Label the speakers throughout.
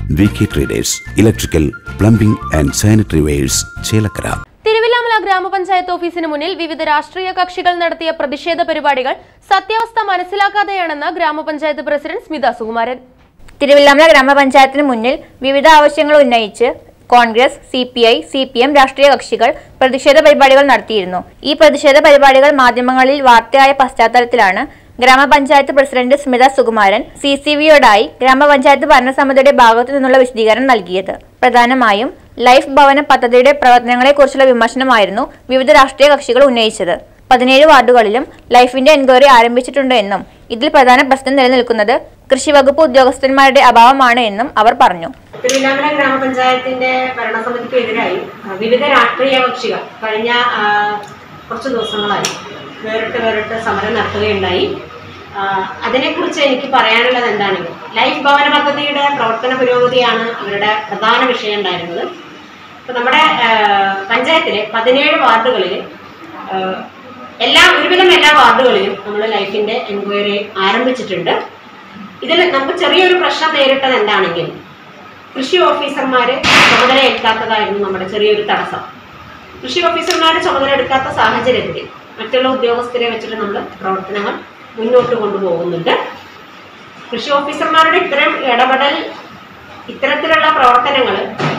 Speaker 1: V K traders electrical plumbing and sanitary wares Chelakkara
Speaker 2: Thiruvilwamala grama panchayat ഓഫീസിന് മുന്നിൽ വിവിധ രാഷ്ട്രീയ കക്ഷികൾ നടത്തിയ പ്രതിഷേധ പരിപാടികൾ സത്യാവസ്ഥ മനസ്സിലാക്കാതെയാണെന്ന് ഗ്രാമപഞ്ചായത്ത് പ്രസിഡന്റ് സ്മിത സുകുമാരൻ
Speaker 3: തിരുവില്ലാമല ഗ്രാമപഞ്ചായത്തിന് മുന്നിൽ വിവിധ ആവശ്യങ്ങൾ ഉന്നയിച്ച് Congress C P I C P M രാഷ്ട്രീയ കക്ഷികൾ പ്രതിഷേധ പരിപാടികൾ നടത്തിയിരുന്നു ഈ പ്രതിഷേധ പരിപാടികൾ മാധ്യമങ്ങളിൽ വാർത്തയായ പശ്ചാത്തലത്തിലാണ് grama panchayat president Smitha Sukumaran C C വിയോടായി ഗ്രാമപഞ്ചായത്ത് ഭരണസമിതിയുടെ ഭാഗത്തു നിന്നുള്ള വിശദീകരണം നൽകിയത് പ്രധാനമായും ലൈഫ് ഭവന പദ്ധതിയുടെ പ്രവർത്തനങ്ങളെക്കുറിച്ചുള്ള വിമർശനമായിരുന്നു വിവിധ രാഷ്ട്രീയ കക്ഷികൾ ഉന്നയിച്ചത് പതിനേഴ് വാർഡുകളിലും ലൈഫിന്റെ എൻക്വയറി ആരംഭിച്ചിട്ടുണ്ട് എന്നും ഇതിൽ പ്രധാന പ്രശ്നം നിലനിൽക്കുന്നത് കൃഷി വകുപ്പ് ഉദ്യോഗസ്ഥന്മാരുടെ അഭാവമാണ് എന്നും അവർ പറഞ്ഞു
Speaker 4: തിരുവില്ലാമല ഗ്രാമപഞ്ചായത്തിന്റെ ഭരണസമിതിക്കെതിരായി ആ, വിവിധ രാഷ്ട്രീയ കക്ഷികൾ കഴിഞ്ഞ ആ, കുറച്ച് ദിവസങ്ങളായി വേറിട്ട് വേറിട്ട് സമരം നടത്തുകയുണ്ടായി ആ, അതിനെക്കുറിച്ച് എനിക്ക് പറയാനുള്ളത് എന്താണെങ്കിൽ ലൈഫ് ഭവന പദ്ധതിയുടെ പ്രവർത്തന പുരോഗതിയാണ് അവരുടെ പ്രധാന വിഷയം ഉണ്ടായിരുന്നത് ഇപ്പൊ നമ്മുടെ ആ, പഞ്ചായത്തിലെ പതിനേഴ് വാർഡുകളിൽ ആ, എല്ലാ ഒരുവിധം എല്ലാ വാർഡുകളിലും നമ്മൾ ലൈഫിന്റെ എൻക്വയറി ആരംഭിച്ചിട്ടുണ്ട് ഇതിൽ നമുക്ക് ചെറിയൊരു പ്രശ്നം നേരിട്ടത് എന്താണെങ്കിൽ കൃഷി ഓഫീസർമാര് ചുമതല എടുക്കാത്തതായിരുന്നു നമ്മുടെ ചെറിയൊരു തടസ്സം കൃഷി ഓഫീസർമാർ ചുമതല എടുക്കാത്ത സാഹചര്യത്തിൽ മറ്റുള്ള ഉദ്യോഗസ്ഥരെ വെച്ചിട്ട് നമ്മൾ പ്രവർത്തനങ്ങൾ മുന്നോട്ട് കൊണ്ടുപോകുന്നുണ്ട് കൃഷി ഓഫീസർമാരുടെ ഇത്തരം ഇടപെടൽ ഇത്തരത്തിലുള്ള പ്രവർത്തനങ്ങൾ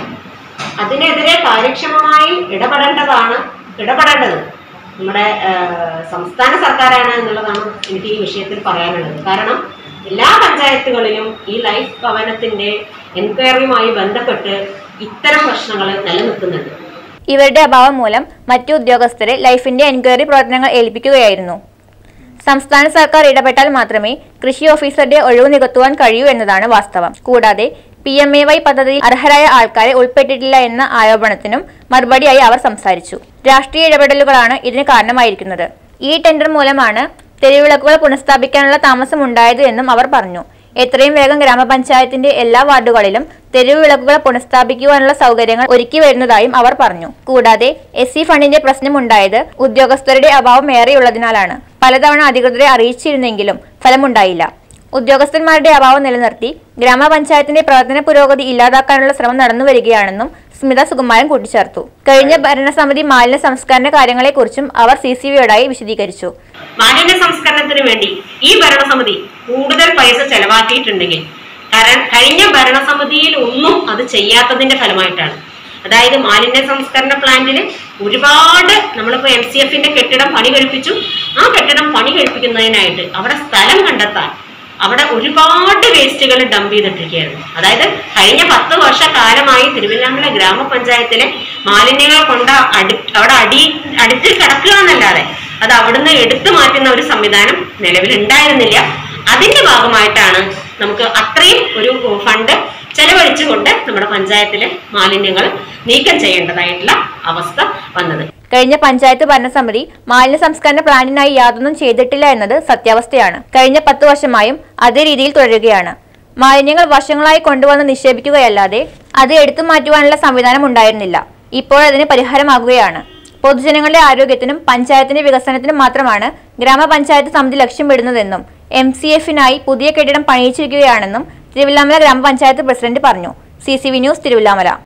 Speaker 4: അതിനെതിരെ കാര്യക്ഷമമായി ഇടപെടേണ്ടതാണ് ഇടപെടേണ്ടത് നമ്മുടെ ആ, സംസ്ഥാന സർക്കാരാണ് എന്നുള്ളതാണ് എനിക്ക് ഈ വിഷയത്തിൽ പറയാനുള്ളത് കാരണം എല്ലാ പഞ്ചായത്തുകളിലും ഈ ലൈഫ് ഭവനത്തിന്റെ എൻക്വയറിയുമായി ബന്ധപ്പെട്ട് ഇത്തരം പ്രശ്നങ്ങൾ നിലനിൽക്കുന്നുണ്ട്
Speaker 3: ഇവരുടെ അഭാവം മൂലം മറ്റു ഉദ്യോഗസ്ഥരെ ലൈഫിന്റെ എൻക്വയറി പ്രവർത്തനങ്ങൾ ഏൽപ്പിക്കുകയായിരുന്നു സംസ്ഥാന സർക്കാർ ഇടപെട്ടാൽ മാത്രമേ കൃഷി ഓഫീസറുടെ ഒഴിവ് നികത്തുവാൻ കഴിയൂ എന്നതാണ് വാസ്തവം കൂടാതെ പി എം എ വൈ പദ്ധതിയിൽ അർഹരായ ആൾക്കാരെ ഉൾപ്പെട്ടിട്ടില്ല എന്ന ആരോപണത്തിനും മറുപടിയായി അവർ സംസാരിച്ചു രാഷ്ട്രീയ ഇടപെടലുകളാണ് ഇതിന് കാരണമായിരിക്കുന്നത് ഈ ടെൻഡർ മൂലമാണ് തെരുവിളക്കുകൾ പുനഃസ്ഥാപിക്കാനുള്ള താമസം ഉണ്ടായത് എന്നും അവർ പറഞ്ഞു എത്രയും വേഗം ഗ്രാമപഞ്ചായത്തിന്റെ എല്ലാ വാർഡുകളിലും തെരുവ് വിളക്കുകൾ പുനഃസ്ഥാപിക്കുവാനുള്ള സൗകര്യങ്ങൾ ഒരുക്കി വരുന്നതായും അവർ പറഞ്ഞു കൂടാതെ എസ് സി ഫണ്ടിന്റെ പ്രശ്നമുണ്ടായത് ഉദ്യോഗസ്ഥരുടെ അഭാവം ഏറെയുള്ളതിനാലാണ് പലതവണ അധികൃതരെ അറിയിച്ചിരുന്നെങ്കിലും ഫലമുണ്ടായില്ല ഉദ്യോഗസ്ഥന്മാരുടെ അഭാവം നിലനിർത്തി ഗ്രാമപഞ്ചായത്തിന്റെ പ്രവർത്തന പുരോഗതി ഇല്ലാതാക്കാനുള്ള ശ്രമം നടന്നു വരികയാണെന്നും സ്മിത സുകുമാരൻ കൂട്ടിച്ചേർത്തു കഴിഞ്ഞ ഭരണസമിതി മാലിന്യ സംസ്കരണ കാര്യങ്ങളെക്കുറിച്ചും അവർ സി സി വിയോടായി വിശദീകരിച്ചു
Speaker 4: മാലിന്യ സംസ്കരണത്തിന് വേണ്ടി ഈ ഭരണസമിതി കൂടുതൽ പൈസ ചെലവാക്കിയിട്ടുണ്ടെങ്കിൽ കാരണം കഴിഞ്ഞ ഭരണസമിതിയിൽ ഒന്നും അത് ചെയ്യാത്തതിന്റെ ഫലമായിട്ടാണ് അതായത് മാലിന്യ സംസ്കരണ പ്ലാന്റിൽ ഒരുപാട് നമ്മളിപ്പോ എം സി എഫിന്റെ കെട്ടിടം പണി കഴിപ്പിച്ചു ആ കെട്ടിടം പണി കഴിപ്പിക്കുന്നതിനായിട്ട് അവിടെ സ്ഥലം കണ്ടെത്താൻ അവിടെ ഒരുപാട് വേസ്റ്റുകൾ ഡംപ് ചെയ്തിട്ടിരിക്കുകയായിരുന്നു അതായത് കഴിഞ്ഞ പത്ത് വർഷക്കാലമായി തിരുവല്ലാമല ഗ്രാമപഞ്ചായത്തിലെ മാലിന്യങ്ങൾ കൊണ്ട് അടി അവിടെ അടി അടിച്ച് കിടക്കുക എന്നല്ലാതെ അത് അവിടുന്ന് എടുത്തു മാറ്റുന്ന ഒരു സംവിധാനം നിലവിലുണ്ടായിരുന്നില്ല അതിന്റെ ഭാഗമായിട്ടാണ് നമുക്ക് അത്രയും ഒരു ഫണ്ട് ചെലവഴിച്ചുകൊണ്ട് നമ്മുടെ പഞ്ചായത്തിലെ മാലിന്യങ്ങൾ നീക്കം ചെയ്യേണ്ടതായിട്ടുള്ള അവസ്ഥ വന്നത്
Speaker 3: കഴിഞ്ഞ പഞ്ചായത്ത് ഭരണസമിതി മാലിന്യ സംസ്കരണ പ്ലാന്റിനായി യാതൊന്നും ചെയ്തിട്ടില്ല എന്നത് സത്യാവസ്ഥയാണ് കഴിഞ്ഞ പത്തു വർഷമായും അതേ രീതിയിൽ തുടരുകയാണ് മാലിന്യങ്ങൾ വർഷങ്ങളായി കൊണ്ടുവന്ന് നിക്ഷേപിക്കുകയല്ലാതെ അത് എടുത്തു മാറ്റുവാനുള്ള സംവിധാനം ഉണ്ടായിരുന്നില്ല ഇപ്പോൾ അതിന് പരിഹാരമാകുകയാണ് പൊതുജനങ്ങളുടെ ആരോഗ്യത്തിനും പഞ്ചായത്തിന്റെ വികസനത്തിനും മാത്രമാണ് ഗ്രാമപഞ്ചായത്ത് സമിതി ലക്ഷ്യമിടുന്നതെന്നും എം സി എഫിനായി പുതിയ കെട്ടിടം പണിയിച്ചിരിക്കുകയാണെന്നും തിരുവില്ലാമല ഗ്രാമപഞ്ചായത്ത് പ്രസിഡന്റ് പറഞ്ഞു C C V news Thiruvilwamala